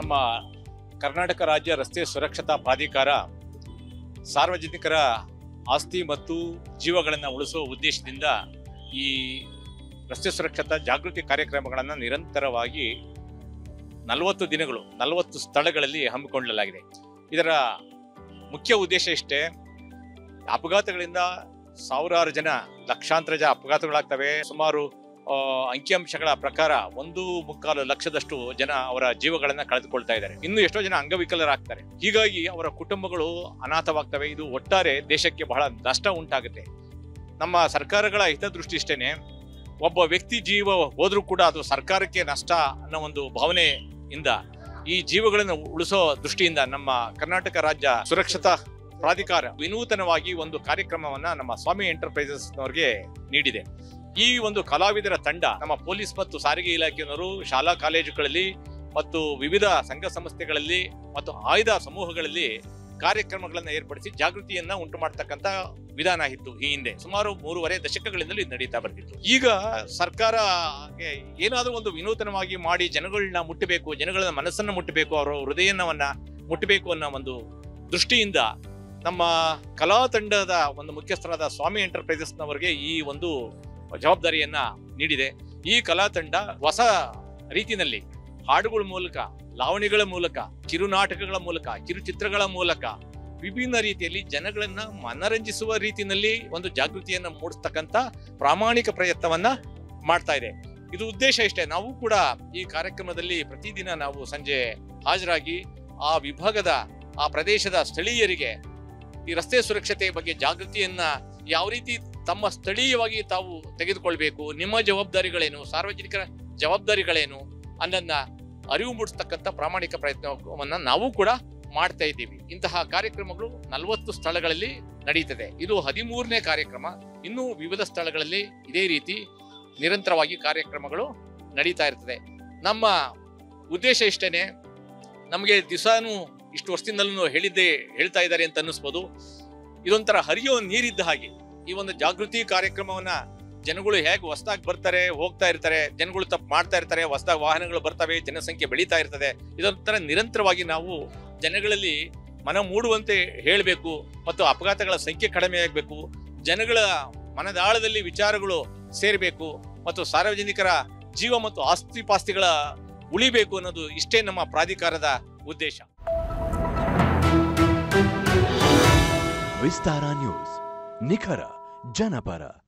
ನಮ್ಮ ಕರ್ನಾಟಕ ರಾಜ್ಯ ರಸ್ತೆ ಸುರಕ್ಷತಾ ಪ್ರಾಧಿಕಾರ ಸಾರ್ವಜನಿಕರ ಆಸ್ತಿ ಮತ್ತು ಜೀವಗಳನ್ನು ಉಳಿಸುವ ಉದ್ದೇಶದಿಂದ ಈ ರಸ್ತೆ ಸುರಕ್ಷತಾ ಜಾಗೃತಿ ಕಾರ್ಯಕ್ರಮಗಳನ್ನು ನಿರಂತರವಾಗಿ ನಲವತ್ತು ದಿನಗಳು ನಲವತ್ತು ಸ್ಥಳಗಳಲ್ಲಿ ಹಮ್ಮಿಕೊಳ್ಳಲಾಗಿದೆ ಇದರ ಮುಖ್ಯ ಉದ್ದೇಶ ಇಷ್ಟೇ ಅಪಘಾತಗಳಿಂದ ಸಾವಿರಾರು ಜನ ಲಕ್ಷಾಂತರ ಜನ ಅಪಘಾತಗಳಾಗ್ತವೆ ಸುಮಾರು ಆ, ಅಂಕಿಅಂಶಗಳ ಪ್ರಕಾರ ಒಂದು ಮುಕ್ಕಾಲು ಲಕ್ಷದಷ್ಟು ಜನ ಅವರ ಜೀವಗಳನ್ನ ಕಳೆದುಕೊಳ್ತಾ ಇದ್ದಾರೆ ಇನ್ನು ಎಷ್ಟೋ ಜನ ಅಂಗವಿಕಲರಾಗ್ತಾರೆ ಹೀಗಾಗಿ ಅವರ ಕುಟುಂಬಗಳು ಅನಾಥವಾಗ್ತವೆ ಇದು ಒಟ್ಟಾರೆ ದೇಶಕ್ಕೆ ಬಹಳ ನಷ್ಟ ಉಂಟಾಗುತ್ತೆ ನಮ್ಮ ಸರ್ಕಾರಗಳ ಹಿತದೃಷ್ಟಿ ಇಷ್ಟೇನೆ ಒಬ್ಬ ವ್ಯಕ್ತಿ ಜೀವ ಹೋದ್ರೂ ಕೂಡ ಅದು ಸರ್ಕಾರಕ್ಕೆ ನಷ್ಟ ಅನ್ನೋ ಒಂದು ಭಾವನೆಯಿಂದ ಈ ಜೀವಗಳನ್ನು ಉಳಿಸೋ ದೃಷ್ಟಿಯಿಂದ ನಮ್ಮ ಕರ್ನಾಟಕ ರಾಜ್ಯ ಸುರಕ್ಷತಾ ಪ್ರಾಧಿಕಾರ ವಿನೂತನವಾಗಿ ಒಂದು ಕಾರ್ಯಕ್ರಮವನ್ನ ನಮ್ಮ ಸ್ವಾಮಿ ಎಂಟರ್ಪ್ರೈಸಸ್ ನವರಿಗೆ ನೀಡಿದೆ ಈ ಒಂದು ಕಲಾವಿದರ ತಂಡ ನಮ್ಮ ಪೊಲೀಸ್ ಮತ್ತು ಸಾರಿಗೆ ಇಲಾಖೆಯವರು ಶಾಲಾ ಕಾಲೇಜುಗಳಲ್ಲಿ ಮತ್ತು ವಿವಿಧ ಸಂಘ ಸಂಸ್ಥೆಗಳಲ್ಲಿ ಮತ್ತು ಆಯ್ದ ಸಮೂಹಗಳಲ್ಲಿ ಕಾರ್ಯಕ್ರಮಗಳನ್ನು ಏರ್ಪಡಿಸಿ ಜಾಗೃತಿಯನ್ನ ಉಂಟು ಮಾಡತಕ್ಕಂತ ವಿಧಾನ ಇತ್ತು ಈ ಹಿಂದೆ ಸುಮಾರು ಮೂರುವರೆ ದಶಕಗಳಿಂದಲೂ ಇದು ನಡೀತಾ ಬರ್ತಿತ್ತು ಈಗ ಸರ್ಕಾರ ಏನಾದರೂ ಒಂದು ವಿನೂತನವಾಗಿ ಮಾಡಿ ಜನಗಳನ್ನ ಮುಟ್ಟಬೇಕು ಜನಗಳ ಮನಸ್ಸನ್ನ ಮುಟ್ಟಬೇಕು ಅವರ ಹೃದಯನವನ್ನ ಮುಟ್ಟಬೇಕು ಅನ್ನೋ ಒಂದು ದೃಷ್ಟಿಯಿಂದ ನಮ್ಮ ಕಲಾ ತಂಡದ ಒಂದು ಮುಖ್ಯಸ್ಥರಾದ ಸ್ವಾಮಿ ಎಂಟರ್ಪ್ರೈಸಸ್ನವರಿಗೆ ಈ ಒಂದು ಜವಾಬ್ದಾರಿಯನ್ನ ನೀಡಿದೆ ಈ ಕಲಾ ತಂಡ ಹೊಸ ರೀತಿಯಲ್ಲಿ ಹಾಡುಗಳ ಮೂಲಕ ಲಾವಣಿಗಳ ಮೂಲಕ ಕಿರುನಾಟಕಗಳ ಮೂಲಕ ಕಿರುಚಿತ್ರಗಳ ಮೂಲಕ ವಿಭಿನ್ನ ರೀತಿಯಲ್ಲಿ ಜನಗಳನ್ನ ಮನರಂಜಿಸುವ ರೀತಿಯಲ್ಲಿ ಒಂದು ಜಾಗೃತಿಯನ್ನ ಮೂಡಿಸ್ತಕ್ಕಂತ ಪ್ರಾಮಾಣಿಕ ಪ್ರಯತ್ನವನ್ನ ಮಾಡ್ತಾ ಇದೆ ಇದು ಉದ್ದೇಶ ಇಷ್ಟೇ ನಾವು ಕೂಡ ಈ ಕಾರ್ಯಕ್ರಮದಲ್ಲಿ ಪ್ರತಿದಿನ ನಾವು ಸಂಜೆ ಹಾಜರಾಗಿ ಆ ವಿಭಾಗದ ಆ ಪ್ರದೇಶದ ಸ್ಥಳೀಯರಿಗೆ ಈ ರಸ್ತೆ ಸುರಕ್ಷತೆ ಬಗ್ಗೆ ಜಾಗೃತಿಯನ್ನ ಯಾವ ರೀತಿ ತಮ್ಮ ಸ್ಥಳೀಯವಾಗಿ ತಾವು ತೆಗೆದುಕೊಳ್ಬೇಕು ನಿಮ್ಮ ಜವಾಬ್ದಾರಿಗಳೇನು ಸಾರ್ವಜನಿಕರ ಜವಾಬ್ದಾರಿಗಳೇನು ಅನ್ನನ್ನ ಅರಿವು ಮೂಡಿಸ್ತಕ್ಕಂಥ ಪ್ರಾಮಾಣಿಕ ಪ್ರಯತ್ನವನ್ನ ನಾವು ಕೂಡ ಮಾಡ್ತಾ ಇದ್ದೀವಿ ಇಂತಹ ಕಾರ್ಯಕ್ರಮಗಳು ನಲವತ್ತು ಸ್ಥಳಗಳಲ್ಲಿ ನಡೀತದೆ ಇದು ಹದಿಮೂರನೇ ಕಾರ್ಯಕ್ರಮ ಇನ್ನೂ ವಿವಿಧ ಸ್ಥಳಗಳಲ್ಲಿ ಇದೇ ರೀತಿ ನಿರಂತರವಾಗಿ ಕಾರ್ಯಕ್ರಮಗಳು ನಡೀತಾ ಇರ್ತದೆ ನಮ್ಮ ಉದ್ದೇಶ ಇಷ್ಟೇನೆ ನಮಗೆ ದಿವಸಾನು ಇಷ್ಟು ವರ್ಷದಿಂದಲೂ ಹೇಳಿದ್ದೇ ಹೇಳ್ತಾ ಇದ್ದಾರೆ ಅಂತ ಅನ್ನಿಸ್ಬೋದು ಇದೊಂಥರ ಹರಿಯೋ ನೀರಿದ್ದ ಹಾಗೆ ಈ ಒಂದು ಜಾಗೃತಿ ಕಾರ್ಯಕ್ರಮವನ್ನ ಜನಗಳು ಹೇಗೆ ಹೊಸದಾಗಿ ಬರ್ತಾರೆ ಹೋಗ್ತಾ ಇರ್ತಾರೆ ಜನಗಳು ತಪ್ಪು ಮಾಡ್ತಾ ಇರ್ತಾರೆ ಹೊಸದಾಗಿ ವಾಹನಗಳು ಬರ್ತವೆ ಜನಸಂಖ್ಯೆ ಬೆಳೀತಾ ಇರ್ತದೆ ಇದೊಂಥರ ನಿರಂತರವಾಗಿ ನಾವು ಜನಗಳಲ್ಲಿ ಮನ ಮೂಡುವಂತೆ ಹೇಳಬೇಕು ಮತ್ತು ಅಪಘಾತಗಳ ಸಂಖ್ಯೆ ಕಡಿಮೆ ಆಗಬೇಕು ಜನಗಳ ಮನದಾಳದಲ್ಲಿ ವಿಚಾರಗಳು ಸೇರಬೇಕು ಮತ್ತು ಸಾರ್ವಜನಿಕರ ಜೀವ ಮತ್ತು ಆಸ್ತಿ ಪಾಸ್ತಿಗಳ ಉಳಿಬೇಕು ಅನ್ನೋದು ಇಷ್ಟೇ ನಮ್ಮ ಪ್ರಾಧಿಕಾರದ ಉದ್ದೇಶ ವಿಸ್ತಾರ ನ್ಯೂಸ್ ನಿಖರ ಜನಪರ